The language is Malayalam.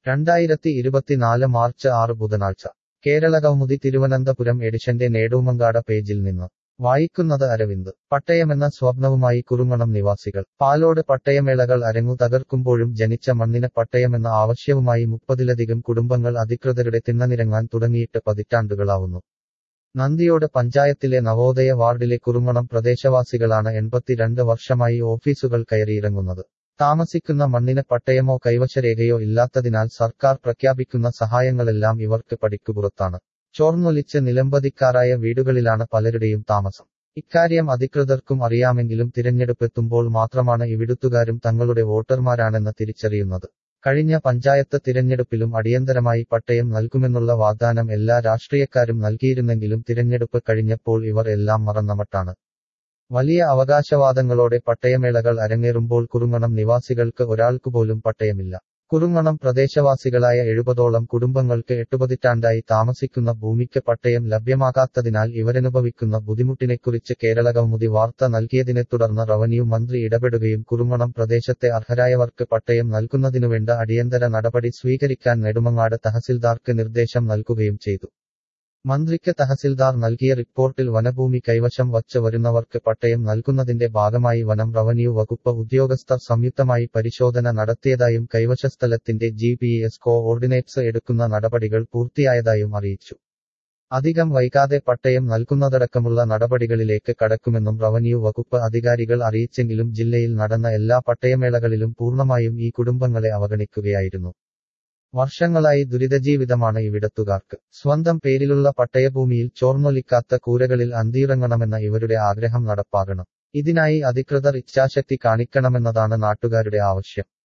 രണ്ടായിരത്തി ഇരുപത്തിനാല് മാർച്ച് ആറ് ബുധനാഴ്ച കേരളകൗമുദി തിരുവനന്തപുരം എഡിഷന്റെ നേടൂമങ്കാട പേജിൽ നിന്ന് വായിക്കുന്നത് അരവിന്ദ് പട്ടയമെന്ന സ്വപ്നവുമായി കുറുങ്ങണം നിവാസികൾ പാലോട് പട്ടയമേളകൾ അരങ്ങു തകർക്കുമ്പോഴും ജനിച്ച മണ്ണിന് പട്ടയമെന്ന ആവശ്യവുമായി മുപ്പതിലധികം കുടുംബങ്ങൾ അധികൃതരുടെ തിണ്ണനിരങ്ങാൻ തുടങ്ങിയിട്ട് പതിറ്റാണ്ടുകളാവുന്നു നന്ദിയോട് പഞ്ചായത്തിലെ നവോദയ വാർഡിലെ കുറുങ്ങണം പ്രദേശവാസികളാണ് എൺപത്തിരണ്ട് വർഷമായി ഓഫീസുകൾ കയറിയിറങ്ങുന്നത് താമസിക്കുന്ന മണ്ണിന് പട്ടയമോ കൈവശരേഖയോ ഇല്ലാത്തതിനാൽ സർക്കാർ പ്രഖ്യാപിക്കുന്ന സഹായങ്ങളെല്ലാം ഇവർക്ക് പടിക്കുപുറത്താണ് ചോർന്നൊലിച്ച് നിലംപതിക്കാരായ വീടുകളിലാണ് പലരുടെയും താമസം ഇക്കാര്യം അധികൃതർക്കും അറിയാമെങ്കിലും തിരഞ്ഞെടുപ്പെത്തുമ്പോൾ മാത്രമാണ് ഇവിടുത്തുകാരും തങ്ങളുടെ വോട്ടർമാരാണെന്ന് തിരിച്ചറിയുന്നത് കഴിഞ്ഞ പഞ്ചായത്ത് തിരഞ്ഞെടുപ്പിലും അടിയന്തരമായി പട്ടയം നൽകുമെന്നുള്ള വാഗ്ദാനം എല്ലാ രാഷ്ട്രീയക്കാരും നൽകിയിരുന്നെങ്കിലും തിരഞ്ഞെടുപ്പ് കഴിഞ്ഞപ്പോൾ ഇവർ എല്ലാം മറന്നമട്ടാണ് വലിയ അവകാശവാദങ്ങളോടെ പട്ടയമേളകൾ അരങ്ങേറുമ്പോൾ കുറുങ്ങണം നിവാസികൾക്ക് ഒരാൾക്കുപോലും പട്ടയമില്ല കുറുങ്ങണം പ്രദേശവാസികളായ എഴുപതോളം കുടുംബങ്ങൾക്ക് എട്ടുപതിറ്റാണ്ടായി താമസിക്കുന്ന ഭൂമിക്ക് പട്ടയം ലഭ്യമാകാത്തതിനാൽ ഇവരനുഭവിക്കുന്ന ബുദ്ധിമുട്ടിനെക്കുറിച്ച് കേരളകൗമുദി വാർത്ത നൽകിയതിനെ തുടർന്ന് റവന്യൂ മന്ത്രി ഇടപെടുകയും കുറുങ്ങണം പ്രദേശത്തെ അർഹരായവർക്ക് പട്ടയം നൽകുന്നതിനുവേണ്ട അടിയന്തര നടപടി സ്വീകരിക്കാൻ നെടുമങ്ങാട് തഹസിൽദാർക്ക് നിർദ്ദേശം നൽകുകയും ചെയ്തു മന്ത്രിക്ക് തഹസിൽദാർ നൽകിയ റിപ്പോർട്ടിൽ വനഭൂമി കൈവശം വച്ച് വരുന്നവർക്ക് പട്ടയം നൽകുന്നതിന്റെ ഭാഗമായി വനം റവന്യൂ വകുപ്പ് ഉദ്യോഗസ്ഥർ സംയുക്തമായി പരിശോധന നടത്തിയതായും കൈവശസ്ഥലത്തിന്റെ ജി പി എസ് കോഓർഡിനേറ്റ്സ് എടുക്കുന്ന നടപടികൾ പൂർത്തിയായതായും അറിയിച്ചു അധികം വൈകാതെ പട്ടയം നൽകുന്നതടക്കമുള്ള നടപടികളിലേക്ക് കടക്കുമെന്നും റവന്യൂ വകുപ്പ് അധികാരികൾ അറിയിച്ചെങ്കിലും ജില്ലയിൽ നടന്ന എല്ലാ പട്ടയമേളകളിലും പൂർണ്ണമായും ഈ കുടുംബങ്ങളെ അവഗണിക്കുകയായിരുന്നു വർഷങ്ങളായി ദുരിതജീവിതമാണ് ഇവിടത്തുകാർക്ക് സ്വന്തം പേരിലുള്ള പട്ടയഭൂമിയിൽ ചോർന്നൊലിക്കാത്ത കൂരകളിൽ അന്തിയിറങ്ങണമെന്ന ഇവരുടെ ആഗ്രഹം നടപ്പാകണം ഇതിനായി അധികൃതർ ഇച്ഛാശക്തി കാണിക്കണമെന്നതാണ് നാട്ടുകാരുടെ ആവശ്യം